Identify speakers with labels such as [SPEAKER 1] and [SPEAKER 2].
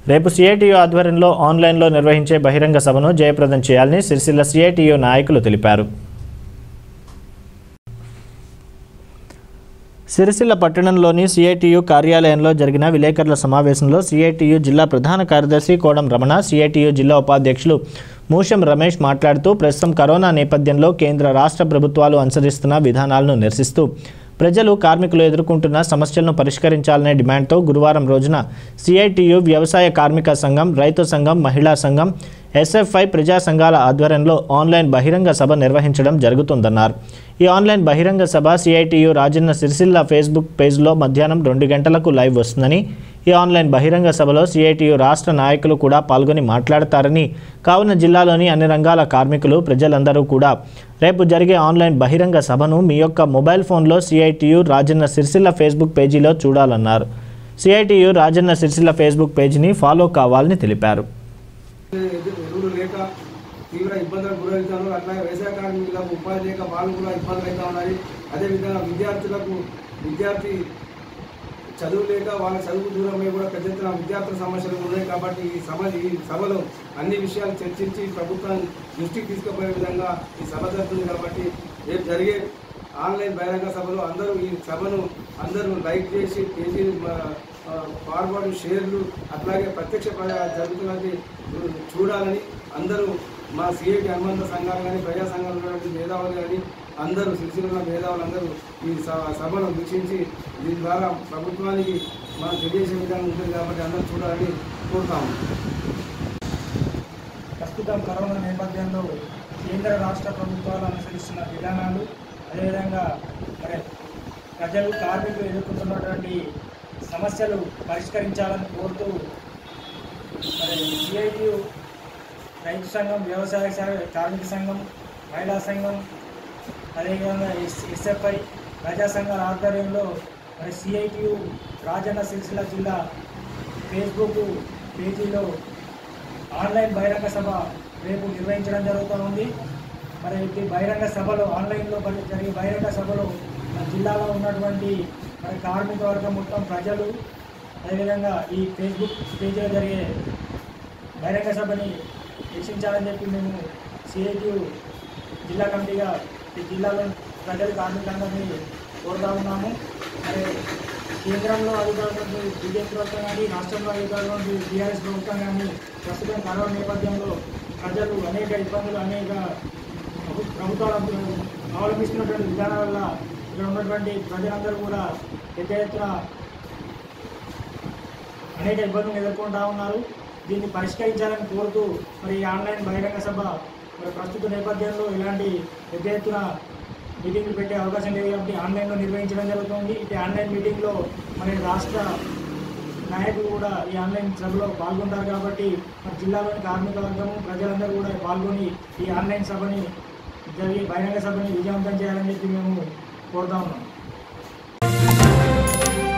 [SPEAKER 1] రేపు సిఐటియు ఆధ్వర్యంలో ఆన్లైన్లో నిర్వహించే బహిరంగ సభను జయప్రదం చేయాలని సిరిసిల్ల సిఐటియు నాయకులు తెలిపారు సిరిసిల్ల పట్టణంలోని సిఐటియు కార్యాలయంలో జరిగిన విలేకరుల సమావేశంలో సిఐటియు జిల్లా ప్రధాన కార్యదర్శి కోడం రమణ సిఐటియు జిల్లా ఉపాధ్యక్షులు మూషం రమేష్ మాట్లాడుతూ ప్రస్తుతం కరోనా నేపథ్యంలో కేంద్ర రాష్ట్ర ప్రభుత్వాలు అనుసరిస్తున్న విధానాలను నిరసిస్తూ ప్రజలు కార్మికులు ఎదుర్కొంటున్న సమస్యలను పరిష్కరించాలనే డిమాండ్తో గురువారం రోజున సిఐటియు వ్యవసాయ కార్మిక సంఘం రైతు సంఘం మహిళా సంఘం ఎస్ఎఫ్ఐ ప్రజా సంఘాల ఆధ్వర్యంలో ఆన్లైన్ బహిరంగ సభ నిర్వహించడం జరుగుతుందన్నారు ఈ ఆన్లైన్ బహిరంగ సభ సిఐటియు రాజన్న సిరిసిల్ల ఫేస్బుక్ పేజ్లో మధ్యాహ్నం రెండు గంటలకు లైవ్ వస్తుందని ఈ ఆన్లైన్ బహిరంగ సభలో సిఐటియు రాష్ట్ర నాయకులు కూడా పాల్గొని మాట్లాడతారని కావున జిల్లాలోని అన్ని రంగాల కార్మికులు ప్రజలందరూ కూడా రేపు జరిగే ఆన్లైన్ బహిరంగ సభను మీ యొక్క మొబైల్ ఫోన్లో సిఐటియు రాజన్న సిరిసిల్ల ఫేస్బుక్ పేజీలో చూడాలన్నారు సిఐటియు రాజన్న సిరిసిల్ల ఫేస్బుక్ పేజీని ఫాలో కావాలని తెలిపారు
[SPEAKER 2] ఎరువులు లేక తీవ్ర ఇబ్బందులకు గురవుతారు అట్లాగే వ్యవసాయ కార్మికులకు ఉపాధి లేక వాళ్ళు కూడా ఇబ్బందులు అవుతా ఉన్నాయి అదేవిధంగా విద్యార్థులకు విద్యార్థి చదువు లేక వాళ్ళ చదువు దూరమై కూడా పెద్ద ఎత్తున విద్యార్థుల సమస్యలు ఉన్నాయి కాబట్టి ఈ సభ ఈ సభలో అన్ని విషయాలు చర్చించి ప్రభుత్వం దృష్టికి తీసుకుపోయే విధంగా ఈ సభ జరుగుతుంది కాబట్టి రేపు జరిగే ఆన్లైన్ బహిరంగ సభలో అందరూ ఈ సభను అందరూ లైక్ చేసి పేజీ ఫార్వర్డ్ షేర్లు అట్లాగే ప్రత్యక్ష ప్ర- జరుగుతున్నది చూడాలని అందరూ మా సిఐటి అనుబంధ సంఘాలు కానీ ప్రజా సంఘాలు ఉన్నటువంటి మేధావులు కానీ అందరూ సిరిసిల్ల మేధావులు అందరూ ఈ స- సభను వీక్షించి దీని ద్వారా ప్రభుత్వానికి మనం తెలియజేసే విధంగా ఉంటుంది కాబట్టి అందరూ చూడాలని కోరుతాము
[SPEAKER 3] ప్రస్తుతం కరోనా నేపథ్యంలో కేంద్ర రాష్ట్ర ప్రభుత్వాలు అనుసరిస్తున్న విధానాలు అదేవిధంగా మరి ప్రజలు కార్మికులు ఎదుర్కొంటున్నటువంటి సమస్యలు పరిష్కరించాలని కోరుతూ మరి సిఐటియు రైతు సంఘం వ్యవసాయ సా- కార్మిక సంఘం మహిళా సంఘం అదేవిధంగా ఎస్ ఎస్ఎఫ్ఐ ప్రజా సంఘాల ఆధ్వర్యంలో మరి సిఐటియు రాజన్న సిరిసిల్ల జిల్లా ఫేస్బుక్ పేజీలో ఆన్లైన్ బహిరంగ సభ రేపు నిర్వహించడం జరుగుతూ ఉంది మరి ఈ బహిరంగ సభలో ఆన్లైన్లో బరి- జరిగే బహిరంగ సభలో మన జిల్లాలో ఉన్నటువంటి మరి కార్మిక వర్గం మొత్తం ప్రజలు అదేవిధంగా ఈ ఫేస్బుక్ పేజీలో జరిగే బహిరంగ సభని వీక్షించాలని చెప్పి మేము సిఐటి జిల్లా కమిటీగా ఈ జిల్లాలో ప్రజలు కార్మికులందరినీ కోరుతా ఉన్నాము మరి కేంద్రంలో అధికారులు బీజేపీ ప్రభుత్వం కానీ రాష్ట్రంలో అధికారులు బీఆర్ఎస్ ప్రభుత్వం కానీ ప్రస్తుతం కరోనా నేపథ్యంలో ప్రజలు అనేక ఇబ్బందులు అనేక ప్రభు- ప్రభుత్వాలు అవలంబిస్తున్నటువంటి విధానాల వల్ల ఇక్కడ ఉన్నటువంటి ప్రజలందరూ కూడా పెద్ద ఎత్తున అనేక ఇబ్బందులు ఎదుర్కొంటా ఉన్నారు దీన్ని పరిష్కరించాలని కోరుతూ మరి ఈ ఆన్లైన్ బహిరంగ సభ మరి ప్రస్తుత నేపథ్యంలో ఇలాంటి పెద్ద ఎత్తున మీటింగ్లు పెట్టే అవకాశం లేదు కాబట్టి ఆన్లైన్లో నిర్వహించడం జరుగుతుంది ఈ ఆన్లైన్ మీటింగ్లో మరి రాష్ట్ర నాయకులు కూడా ఈ ఆన్లైన్ సభలో పాల్గొంటారు కాబట్టి మరి జిల్లాలోని కార్మిక వర్గము ప్రజలందరూ కూడా పాల్గొని ఈ ఆన్లైన్ సభని జరిగే బహిరంగ సభని విజయవంతం చేయాలని చెప్పి మేము కోరుతా ఉన్నాం